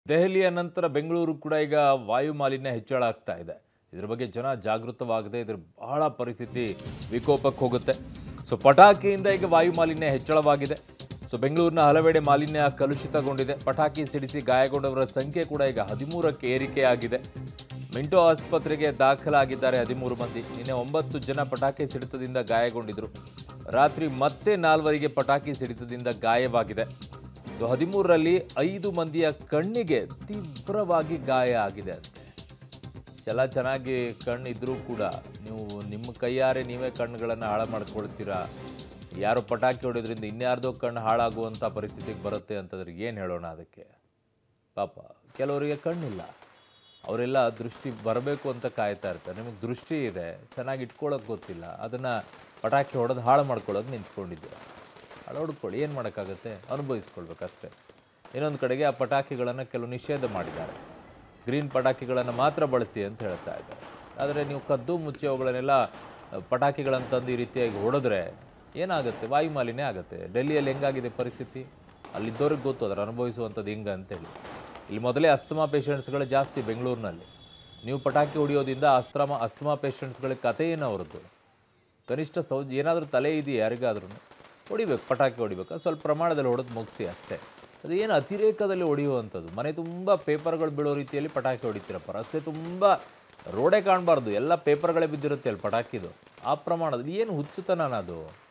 ದೆಹಲಿಯ ನಂತರ ಬೆಂಗಳೂರು ಕೂಡ ಈಗ ವಾಯು ಮಾಲಿನ್ಯ ಹೆಚ್ಚಳ ಆಗ್ತಾ ಇದೆ ಇದ್ರ ಬಗ್ಗೆ ಜನ ಜಾಗೃತವಾಗದೆ ಇದ್ರ ಬಹಳ ಪರಿಸ್ಥಿತಿ ವಿಕೋಪಕ್ಕೆ ಹೋಗುತ್ತೆ ಸೊ ಪಟಾಕಿಯಿಂದ ಈಗ ವಾಯು ಮಾಲಿನ್ಯ ಹೆಚ್ಚಳವಾಗಿದೆ ಸೊ ಬೆಂಗಳೂರಿನ ಹಲವೆಡೆ ಮಾಲಿನ್ಯ ಕಲುಷಿತಗೊಂಡಿದೆ ಪಟಾಕಿ ಸಿಡಿಸಿ ಗಾಯಗೊಂಡವರ ಸಂಖ್ಯೆ ಕೂಡ ಈಗ ಹದಿಮೂರಕ್ಕೆ ಏರಿಕೆಯಾಗಿದೆ ಮಿಂಟೋ ಆಸ್ಪತ್ರೆಗೆ ದಾಖಲಾಗಿದ್ದಾರೆ ಹದಿಮೂರು ಮಂದಿ ನಿನ್ನೆ ಒಂಬತ್ತು ಜನ ಪಟಾಕಿ ಸಿಡಿತದಿಂದ ಗಾಯಗೊಂಡಿದ್ರು ರಾತ್ರಿ ಮತ್ತೆ ನಾಲ್ವರಿಗೆ ಪಟಾಕಿ ಸಿಡಿತದಿಂದ ಗಾಯವಾಗಿದೆ ಸೊ ಹದಿಮೂರರಲ್ಲಿ ಐದು ಮಂದಿಯ ಕಣ್ಣಿಗೆ ತೀವ್ರವಾಗಿ ಗಾಯ ಆಗಿದೆ ಅಂತೆ ಎಲ್ಲ ಚೆನ್ನಾಗಿ ಕಣ್ಣಿದ್ರೂ ಕೂಡ ನೀವು ನಿಮ್ಮ ಕೈಯಾರೆ ನೀವೇ ಕಣ್ಣುಗಳನ್ನು ಹಾಳು ಮಾಡ್ಕೊಳ್ತೀರಾ ಯಾರು ಪಟಾಕಿ ಹೊಡೆಯೋದ್ರಿಂದ ಇನ್ಯಾರ್ದೋ ಕಣ್ಣು ಹಾಳಾಗುವಂಥ ಪರಿಸ್ಥಿತಿಗೆ ಬರುತ್ತೆ ಅಂತಂದ್ರೆ ಏನು ಹೇಳೋಣ ಅದಕ್ಕೆ ಪಾಪ ಕೆಲವರಿಗೆ ಕಣ್ಣಿಲ್ಲ ಅವರೆಲ್ಲ ದೃಷ್ಟಿ ಬರಬೇಕು ಅಂತ ಕಾಯ್ತಾ ಇರ್ತಾರೆ ನಿಮಗೆ ದೃಷ್ಟಿ ಇದೆ ಚೆನ್ನಾಗಿ ಇಟ್ಕೊಳ್ಳೋಕೆ ಗೊತ್ತಿಲ್ಲ ಅದನ್ನು ಪಟಾಕಿ ಹೊಡೆದು ಹಾಳು ಮಾಡ್ಕೊಳ್ಳೋಕೆ ನಿಂತ್ಕೊಂಡಿದ್ದೀರ ಹಾಳು ಹೊಡ್ಕೊಳ್ಳಿ ಏನು ಮಾಡೋಕ್ಕಾಗತ್ತೆ ಅನುಭವಿಸ್ಕೊಳ್ಬೇಕಷ್ಟೇ ಇನ್ನೊಂದು ಕಡೆಗೆ ಆ ಪಟಾಕಿಗಳನ್ನು ಕೆಲವು ನಿಷೇಧ ಮಾಡಿದ್ದಾರೆ ಗ್ರೀನ್ ಪಟಾಕಿಗಳನ್ನು ಮಾತ್ರ ಬಳಸಿ ಅಂತ ಹೇಳ್ತಾ ಇದ್ದಾರೆ ಆದರೆ ನೀವು ಕದ್ದು ಮುಚ್ಚಿ ಅವುಗಳನ್ನೆಲ್ಲ ಪಟಾಕಿಗಳನ್ನು ತಂದು ಈ ರೀತಿಯಾಗಿ ಹೊಡೆದ್ರೆ ಏನಾಗುತ್ತೆ ವಾಯು ಮಾಲಿನ್ಯ ಆಗುತ್ತೆ ಡೆಲ್ಲಿಯಲ್ಲಿ ಹೆಂಗಾಗಿದೆ ಪರಿಸ್ಥಿತಿ ಅಲ್ಲಿದ್ದವ್ರಿಗೆ ಗೊತ್ತು ಅದರ ಅನುಭವಿಸುವಂಥದ್ದು ಹಿಂಗೆ ಅಂತೇಳಿ ಇಲ್ಲಿ ಮೊದಲೇ ಅಸ್ತಮಾ ಪೇಷಂಟ್ಸ್ಗಳು ಜಾಸ್ತಿ ಬೆಂಗಳೂರಿನಲ್ಲಿ ನೀವು ಪಟಾಕಿ ಹೊಡೆಯೋದ್ರಿಂದ ಅಸ್ತಮಾ ಅಸ್ತಮಾ ಪೇಷಂಟ್ಸ್ಗಳ ಕಥೆ ಏನು ಅವ್ರದ್ದು ಕನಿಷ್ಠ ಸೌ ಏನಾದರೂ ತಲೆ ಇದೆಯಾ ಯಾರಿಗಾದ್ರೂ ಹೊಡಿಬೇಕು ಪಟಾಕಿ ಹೊಡಿಬೇಕು ಅದು ಸ್ವಲ್ಪ ಪ್ರಮಾಣದಲ್ಲಿ ಹೊಡೆದು ಮುಗಿಸಿ ಅಷ್ಟೇ ಅದು ಏನು ಅತಿರೇಕದಲ್ಲಿ ಹೊಡೆಯುವಂಥದ್ದು ಮನೆ ತುಂಬ ಪೇಪರ್ಗಳು ಬೀಳೋ ರೀತಿಯಲ್ಲಿ ಪಟಾಕಿ ಹೊಡಿತೀರಪ್ಪ ರಸ್ತೆ ತುಂಬ ರೋಡೇ ಕಾಣಬಾರ್ದು ಎಲ್ಲ ಪೇಪರ್ಗಳೇ ಬಿದ್ದಿರುತ್ತೆ ಅಲ್ಲಿ ಪಟಾಕಿದು ಆ ಪ್ರಮಾಣದಲ್ಲಿ ಏನು ಹುಚ್ಚುತನ ಅದು